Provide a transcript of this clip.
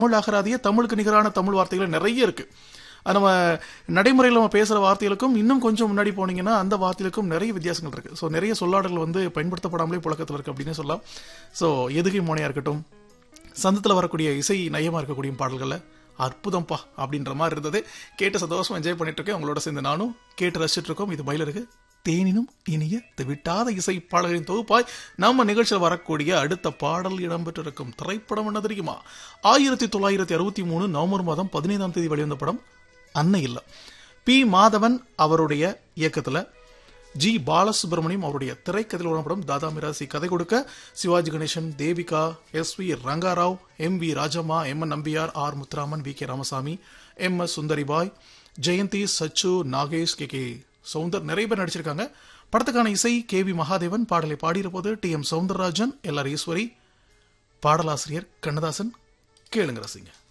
தமிழ் அகராதிய தமிழுக்கு நிகரான தமிழ் வார்த்தைகள் நிறைய இருக்கு அது நம்ம நடைமுறையில் நம்ம பேசுகிற வார்த்தைகளுக்கும் இன்னும் கொஞ்சம் முன்னாடி போனீங்கன்னா அந்த வார்த்தைகளுக்கும் நிறைய வித்தியாசங்கள் இருக்கு ஸோ நிறைய சொல்லாடல்கள் வந்து பயன்படுத்தப்படாமலே புழக்கத்தில் இருக்கு அப்படின்னு சொல்லலாம் ஸோ எதுகை மோனையா இருக்கட்டும் சந்தத்தில் வரக்கூடிய இசை நயமா இருக்கக்கூடிய பாடல்கள்ல அற்புதம்ப்பா அப்படின்ற மாதிரி இருந்தது கேட்டு சந்தோஷமா என்ஜாய் பண்ணிட்டு இருக்கேன் உங்களோட சேர்ந்து நானும் கேட்டு ரசிச்சுட்டு இருக்கோம் இது மயிலருக்கு தேனினும் இனிய விட்டாத இசை பாடல்களின் தொகுப்பாய் நம்ம நிகழ்ச்சியில் வரக்கூடிய அடுத்த பாடல் இடம்பெற்றிருக்கும் திரைப்படம் என்ன தெரியுமா ஆயிரத்தி தொள்ளாயிரத்தி அறுபத்தி மூணு நவம்பர் மாதம் பதினைந்தாம் தேதி வெளிவந்த படம் அன்னை இல்லம் பி மாதவன் அவருடைய இயக்கத்துல ஜி பாலசுப்ரமணியம் அவருடைய திரைக்கதையில் உணப்படும் தாதா மிராசி கதை கொடுக்க Sivaji Ganesan Devika S V Ranga Rao M V Rajamma M N Nambiar R Muthuraman V K Ramasamy M S Sundaribai Jayanthi Sachu Nagesh K K Soundar நிறைய பேர் நடிச்சிருக்காங்க படத்துக்கான இசை கே வி மகாதேவன் பாடலை பாடியிருப்பது T M Soundararajan L R Eswari பாடலாசிரியர் கண்ணதாசன் கேளுங்க ரசிங்க